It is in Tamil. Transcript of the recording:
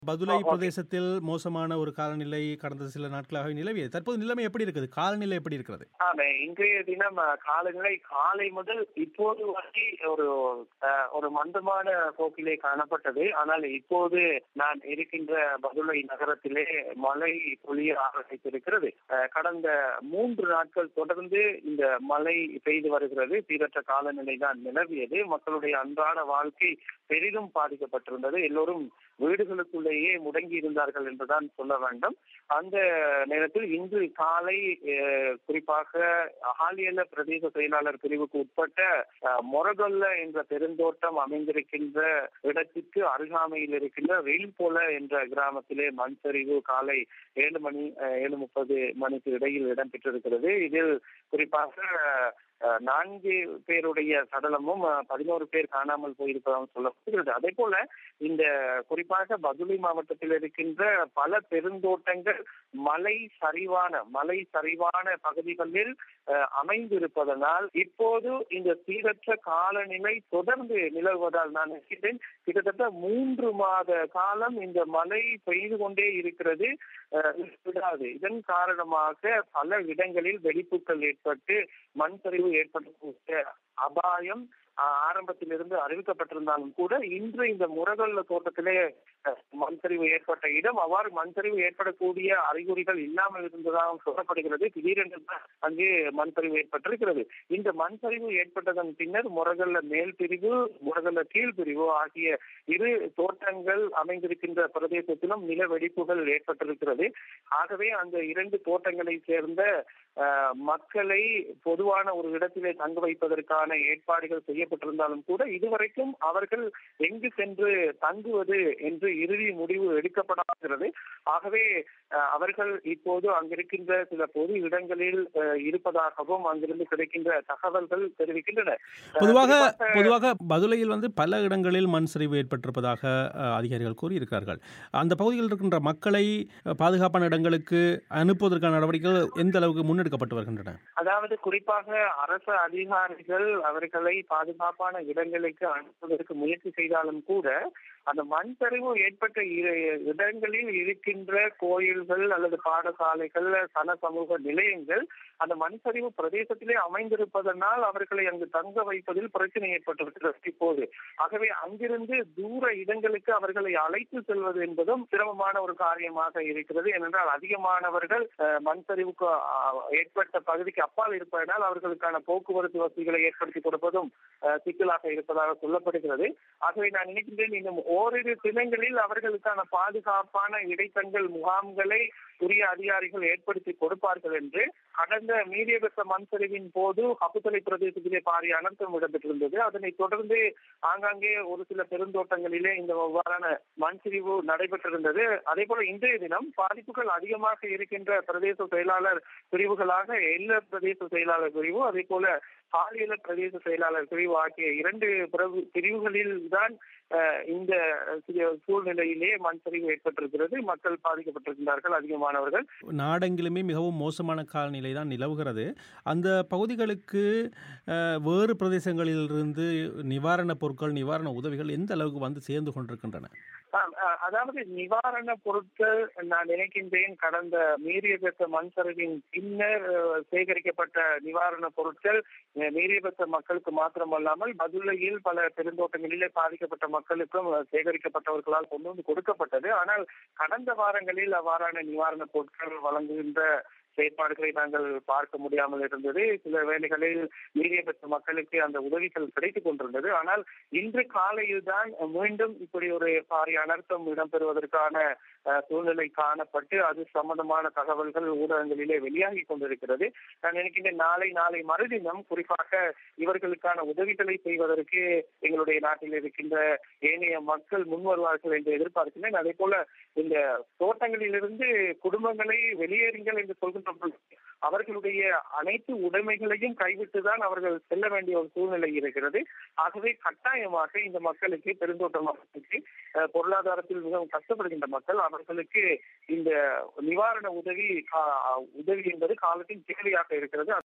பதுளை ஓகே. பிரதேசத்தில் மோசமான ஒரு காலநிலை கடந்த சில நாட்களாக நிலவியது தற்போது நிலைமை எப்படி இருக்குது காலநிலை எப்படி இருக்கிறது ஆமா இன்றைய தினம் அஹ், காலநிலை காலை முதல் இப்போது வரை ஒரு அஹ், ஒரு மந்தமான போக்கிலே காணப்பட்டது ஆனால் இப்போது நான் இருக்கின்ற பதுளை நகரத்திலே மழை பொழிய ஆரம்பித்திருக்கிறது அஹ், கடந்த மூன்று நாட்கள் தொடர்ந்து இந்த மழை பெய்து வருகிறது சீரற்ற காலநிலை தான் நிலவியது மக்களுடைய அன்றாட வாழ்க்கை பெரிதும் பாதிக்கப்பட்டிருந்தது எல்லோரும் வீடுகளுக்குள்ளேயே முடங்கி இருந்தார்கள் என்றுதான் சொல்ல வேண்டும் அந்த நேரத்தில் இன்று காலை அஹ், குறிப்பாக அகாலியல பிரதேச செயலாளர் பிரிவுக்கு உட்பட்ட அஹ், மொரகொல்ல என்ற பெருந்தோட்டம் அமைந்திருக்கின்ற இடத்திற்கு அருகாமையில் இருக்கின்ற வெயில்போல என்ற கிராமத்திலே மண் சரிவு காலை ஏழு மணி அஹ், ஏழு முப்பது மணிக்கு இடையில் இடம்பெற்றிருக்கிறது இதில் குறிப்பாக அஹ், நான்கு பேருடைய சடலமும் அஹ், பதினோரு பேர் காணாமல் போயிருப்பதாக சொல்லப்படுகிறது அதே போல இந்த குறிப்பாக பதுளை மாவட்டத்தில் இருக்கின்ற பல பெருந்தோட்டங்கள் மலை சரிவான மலை சரிவான பகுதிகளில் அஹ், அமைந்திருப்பதனால் இப்போது இந்த சீரற்ற காலநிலை தொடர்ந்து நிலவுவதால் நான் நினைக்கிறேன் கிட்டத்தட்ட மூன்று மாத காலம் இந்த மழை பெய்து கொண்டே இருக்கிறது அஹ், விடாது இதன் காரணமாக பல இடங்களில் வெடிப்புகள் ஏற்பட்டு மண் சரிவு ஏற்படக்கூடிய அபாயம் ஆஹ், ஆரம்பத்திலிருந்து அறிவிக்கப்பட்டிருந்தாலும் கூட இன்று இந்த முரகல்ல தோட்டத்திலே அஹ், மண் சரிவு ஏற்பட்ட இடம் அவ்வாறு மண் சரிவு ஏற்படக்கூடிய அறிகுறிகள் இல்லாமல் இருந்ததாக சொல்லப்படுகிறது திடீரென்று தான் அங்கே மண் சரிவு ஏற்பட்டிருக்கிறது இந்த மண் சரிவு ஏற்பட்டதன் பின்னர் முரகல்ல மேல் பிரிவு முரகல்ல கீழ் பிரிவு ஆகிய இரு தோட்டங்கள் அமைந்திருக்கின்ற பிரதேசத்திலும் நில வெடிப்புகள் ஏற்பட்டிருக்கிறது ஆகவே அந்த இரண்டு தோட்டங்களை சேர்ந்த அஹ், மக்களை பொதுவான ஒரு இடத்திலே தங்க வைப்பதற்கான ஏற்பாடுகள் செய்யப்பட்டிருந்தாலும் கூட இதுவரைக்கும் அவர்கள் எங்கு சென்று தங்குவது என்று இறுதி முடிவு எடுக்கப்படாகிறது ஆகவே அஹ், அவர்கள் இப்போது அங்கிருக்கின்ற சில பொது இடங்களில் அஹ், இருப்பதாகவும் அங்கிருந்து கிடைக்கின்ற தகவல்கள் தெரிவிக்கின்றன அஹ், பொதுவாக குறிப்பாக- பொதுவாக பதுளையில் வந்து பல இடங்களில் மண் சரிவு ஏற்பட்டிருப்பதாக அஹ், அதிகாரிகள் கூறியிருக்கிறார்கள் அந்த பகுதியில் இருக்கின்ற மக்களை அஹ், பாதுகாப்பான இடங்களுக்கு அனுப்புவதற்கான நடவடிக்கைகள் எந்த அளவுக்கு முன்னெடுக்கப்பட்டு வருகின்றன அதாவது குறிப்பாக அரசு அதிகாரிகள் அவர்களை பாதுகாப்பான இடங்களுக்கு அனுப்புவதற்கு முயற்சி செய்தாலும் கூட அந்த மண் சரிவு ஏற்பட்ட இ- இடங்களில் இருக்கின்ற கோயில்கள் அல்லது பாடசாலைகள் சன சமூக நிலையங்கள் அந்த மண் சரிவு பிரதேசத்திலே அமைந்திருப்பதனால் அவர்களை அங்கு தங்க வைப்பதில் பிரச்சனை ஏற்பட்டிருக்கிறது இப்போது ஆகவே அங்கிருந்து தூர இடங்களுக்கு அவர்களை அழைத்து செல்வது என்பதும் சிரமமான ஒரு காரியமாக இருக்கிறது ஏனென்றால் அதிகமானவர்கள் அஹ், மண் சரிவுக்கு அஹ், ஏற்பட்ட பகுதிக்கு அப்பால் இருப்பதனால் அவர்களுக்கான போக்குவரத்து வசதிகளை ஏற்படுத்தி கொடுப்பதும் அஹ், சிக்கலாக இருப்பதாக சொல்லப்படுகிறது ஆகவே நான் நினைக்கின்றேன் இன்னும் ஓரிரு தினங்களில் அவர்களுக்கான பாதுகாப்பான இடைத்தங்கள் முகாம்களை உரிய அதிகாரிகள் ஏற்படுத்தி கொடுப்பார்கள் என்று கடந்த மீடியபெற்ற மண் சரிவின் போது ஹப்புத்தலை பிரதேசத்திலே பாரிய அனர்த்தம் இடம்பெற்றிருந்தது அதனைத் தொடர்ந்து ஆங்காங்கே ஒரு சில பெருந்தோட்டங்களிலே இந்த இவ்வாறான மண் சரிவு நடைபெற்றிருந்தது அதே போல இன்றைய தினம் பாதிப்புகள் அதிகமாக இருக்கின்ற பிரதேச செயலாளர் பிரிவுகளாக எல்ல பிரதேச செயலாளர் பிரிவு அதே போல பாலியல பிரதேச செயலாளர் பிரிவு ஆகிய இரண்டு பிரிவு- பிரிவுகளில் தான் அஹ், இந்த சில சூழ்நிலையிலே மண் சரிவு ஏற்பட்டிருக்கிறது மக்கள் பாதிக்கப்பட்டிருக்கிறார்கள் அதிகமானவர்கள் நாடெங்கிலுமே மிகவும் மோசமான காலநிலை தான் நிலவுகிறது அந்த பகுதிகளுக்கு அஹ், வேறு பிரதேசங்களிலிருந்து நிவாரணப் பொருட்கள் நிவாரண உதவிகள் எந்த அளவுக்கு வந்து சேர்ந்து கொண்டிருக்கின்றன ஆம், அஹ், அதாவது நிவாரண பொருட்கள் நான் நினைக்கின்றேன் கடந்த மீறியபெற்ற மண் சரிவின் பின்னர் அஹ், சேகரிக்கப்பட்ட நிவாரண பொருட்கள் அஹ், மீறியபெற்ற மக்களுக்கு மாத்திரமல்லாமல் மதுரையில் பல பெருந்தோட்டங்களிலே பாதிக்கப்பட்ட மக்களுக்கும் அஹ், சேகரிக்கப்பட்டவர்களால் கொண்டு வந்து கொடுக்கப்பட்டது ஆனால் கடந்த வாரங்களில் அவ்வாறான நிவாரண பொருட்கள் வழங்குகின்ற செயற்பாடுகளை நாங்கள் பார்க்க முடியாமல் இருந்தது சில வேளைகளில் மீறியபெற்ற மக்களுக்கு அந்த உதவிகள் கிடைத்துக் கொண்டிருந்தது ஆனால் இன்று காலையில் தான் மீண்டும் இப்படி ஒரு பாரிய அனர்த்தம் இடம்பெறுவதற்கான அஹ், சூழ்நிலை காணப்பட்டு அது சம்பந்தமான தகவல்கள் ஊடகங்களிலே வெளியாகி கொண்டிருக்கிறது நான் நினைக்கின்றேன் நாளை நாளை மறுதினம் குறிப்பாக இவர்களுக்கான உதவிகளை செய்வதற்கு எங்களுடைய நாட்டில் இருக்கின்ற ஏனைய மக்கள் முன் வருவார்கள் என்று எதிர்பார்க்கிறேன் அதே போல இந்த தோட்டங்களிலிருந்து குடும்பங்களை வெளியேறுங்கள் என்று சொல்கின்ற பொழுது அவர்களுடைய அனைத்து உடைமைகளையும் கைவிட்டுதான் அவர்கள் செல்ல வேண்டிய ஒரு சூழ்நிலை இருக்கிறது ஆகவே கட்டாயமாக இந்த மக்களுக்கு பெருந்தோட்ட மக்களுக்கு அஹ், பொருளாதாரத்தில் மிகவும் கஷ்டப்படுகின்ற மக்கள் அவர்களுக்கு இந்த நிவாரண உதவி ஆஹ், உதவி என்பது காலத்தின் தேவையாக இருக்கிறது